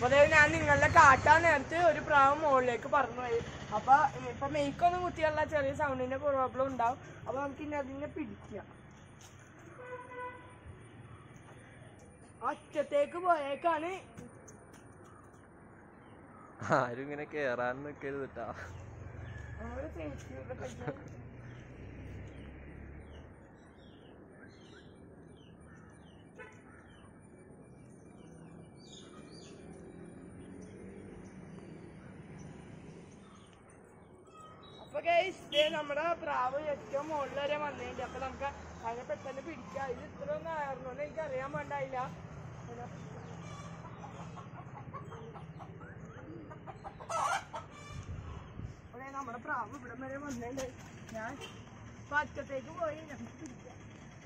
അപ്പൊ അതായത് ഞാൻ നിങ്ങളെ കാട്ടാൻ നേരത്ത് ഒരു പ്രാവ് മുകളിലേക്ക് പറന്നു പോയി അപ്പൊ ഇപ്പൊ മെയ്ക്കൊന്നും കുത്തിയുള്ള ചെറിയ സൗണ്ടിന്റെ പ്രോബ്ലം ഉണ്ടാവും അപ്പൊ നമുക്ക് ഇനി അതിനെ പിടിക്കാം അറ്റത്തേക്ക് പോയേക്കാണ് ആരും ഇങ്ങനെ കേറാൻ നിക്കരുത് ട്ടാ നമ്മള് സേഫ്റ്റിയുടെ പൈസ അപ്പൊ ഗൈസ് നമ്മുടെ പ്രാവ് ഏറ്റവും മുകളിൽ വരെ വന്നിട്ടുണ്ട് അപ്പൊ നമുക്ക് അതിനെ പെട്ടെന്ന് പിടിക്കാം ഇത് ഇത്ര ഒന്നും ആയിരുന്നു എനിക്ക് അറിയാൻ വേണ്ടായില്ല അവിടെ നമ്മുടെ പ്രാവ് ഇവിടെ വരെ വന്നിട്ടുണ്ട് ഞാൻ ഇപ്പൊ അറ്റത്തേക്ക് പോയി നമുക്ക് പിടിക്കാം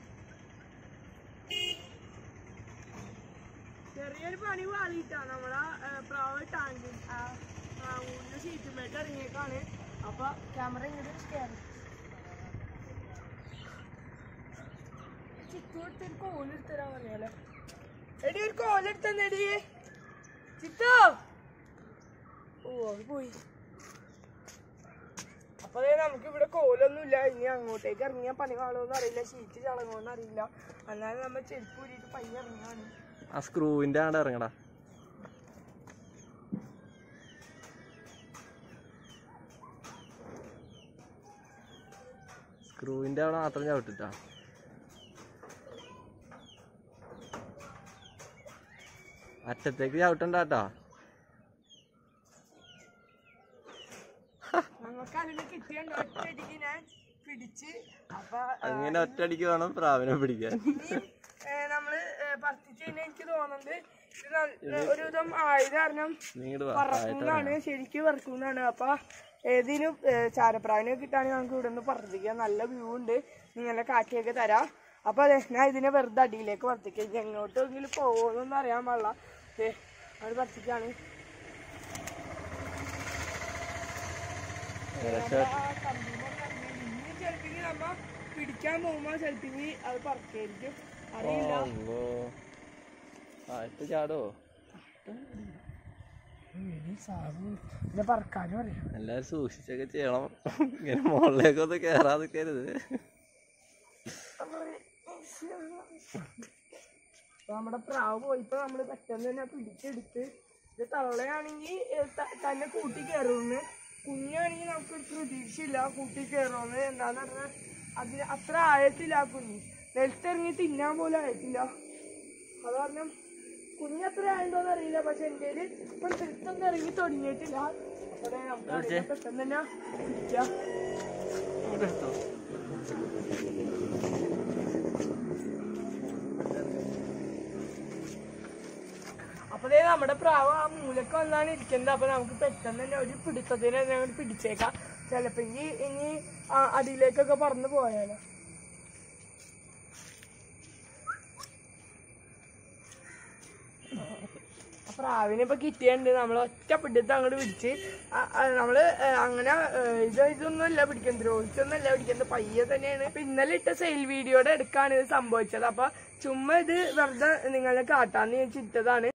ചെറിയൊരു പണി പാളിയിട്ടാ നമ്മളെ ആ, പ്രാവ് ടാങ്കിൽ ഊരിന്റെ ഷീറ്റുമേട്ട് ഇറങ്ങിയേക്കാണ് അപ്പൊ ക്യാമറ ഇങ്ങോട്ട് കയറി ചിത്തു എടുത്തൊരു കോലെടുത്തരാ പറയാലോ എടി ഒരു കോലെടുത്തന്നെടി ചിത്തു ഓ അത് പോയി അപ്പൊ ദേ നമുക്ക് ഇവിടെ കോലൊന്നുമില്ല ഇനി അങ്ങോട്ടേക്ക് ഇറങ്ങിയാൽ പണി കാണുമെന്ന് അറിയില്ല ഷീറ്റ് ചളങ്ങുമെന്ന് അറിയില്ല എന്നാലും നമ്മൾ ചെരുപ്പ് ഊരിയിട്ട് പയ്യെ ഇറങ്ങാണ് ആ സ്ക്രൂവിന്റെ ആണ്ട് ഇറങ്ങടാ സ്ക്രൂവിന്റെ അവിടെ മാത്രം ചവിട്ടിട്ടാ അറ്റത്തേക്ക് ചവിട്ടണ്ടാട്ടാ നമുക്ക് അതിന് കിട്ടിയുണ്ട് ഒറ്റയടിക്ക് ഞാൻ പിടിച്ച് അപ്പൊ അങ്ങനെ ഒറ്റയടിക്ക് വേണം പ്രാവിനെ പിടിക്കാൻ ഇനിയും ഏ, നമ്മള് പറിച്ചു കഴിഞ്ഞാൽ എനിക്ക് തോന്നുന്നത് ഇത് നല്ല ഒരു വിധം ആയത് കാരണം നീങ്ങട് വാ പറക്കുന്നതാണ് ശരിക്കും പറക്കുന്നതാണ് അപ്പൊ ഏതിനും ഏ, ചാരപ്രാവിനെ കിട്ടാണെങ്കിൽ നമുക്ക് ഇവിടെ നിന്ന് പറപ്പിക്കാം നല്ല വ്യൂ ഉണ്ട് നിങ്ങളെ കാറ്റിയൊക്കെ തരാം അപ്പൊ അതെ ഞാൻ ഇതിനെ വെറുതെ അടിയിലേക്ക് വർത്തിക്കാം ഇനി എങ്ങോട്ടെങ്കിലും പോകുമെന്നൊന്നും അറിയാൻ പാടില്ല ഏ അത് പറപ്പിക്കാണ് ചിലപ്പോ നമ്മ പിടിക്കാൻ പോകുമ്പോ ചിലപ്പോ അത് പറക്കായിരിക്കും അറിയില്ല ആ ഇപ്പൊ ചാടോ പിന്നെ പറക്കാനും അറിയാം എല്ലാരും സൂക്ഷിച്ചൊക്കെ ചെയ്യണം ഇങ്ങനെ മുകളിലേക്കൊന്നും കേറാതെ നിൽക്കരുത് അപ്പൊ നമ്മുടെ പ്രാവ് പോയിപ്പോ നമ്മള് പെട്ടെന്ന് തന്നെ പിടിച്ചെടുത്ത് ഇത് തള്ളയാണെങ്കിൽ തന്നെ കൂട്ടി കയറുമെന്ന് കുഞ്ഞാണെങ്കിൽ നമുക്ക് ഒരു പ്രതീക്ഷയില്ല കൂട്ടി കയറുമെന്ന് എന്താന്ന് പറഞ്ഞാൽ അതിന് അത്ര ആയത്തില്ല ആ കുഞ്ഞ് നിലത്തിറങ്ങി തിന്നാൻ പോലും ആയിട്ടില്ല അത് കാരണം കുഞ്ഞത്ര ആയതോന്ന് അറിയില്ല പക്ഷെ എൻ്റെ ഇപ്പൊ നിലത്തൊന്നും ഇറങ്ങി തുടങ്ങിയിട്ടില്ല അപ്പൊ ദേ നമുക്ക് അതിനെ പെട്ടെന്ന് തന്നെ പിടിക്കാം അപ്പൊ ദേ നമ്മുടെ പ്രാവ് ആ മൂലക്ക് വന്നാണ് ഇരിക്കുന്നത് അപ്പൊ നമുക്ക് പെട്ടെന്ന് തന്നെ ഒരു പിടുത്തത്തിന് തന്നെ അങ്ങോട്ട് പിടിച്ചേക്കാം ചിലപ്പോ ഇനി ഇനി ആ അടിയിലേക്കൊക്കെ പറന്ന് പോയാലോ ആ പ്രാവിനെ ഇപ്പൊ കിട്ടിയുണ്ട് നമ്മൾ ഒറ്റ പിടുത്തം അങ്ങോട്ട് പിടിച്ച് ആ- ആ നമ്മള് ഏ, അങ്ങനെ ഏ, ഇത് ഇതൊന്നും അല്ല പിടിക്കുന്നത് ദ്രോഹിച്ചൊന്നും അല്ല പിടിക്കുന്നത് പയ്യെ തന്നെയാണ് ഇപ്പൊ ഇന്നലെ ഇട്ട സെയിൽ വീഡിയോയുടെ എടുക്കാണ് ഇത് സംഭവിച്ചത് അപ്പൊ ചുമ്മാ ഇത് വെറുതെ നിങ്ങളെ കാട്ടാന്ന് ഞാൻ ചിട്ടതാണ്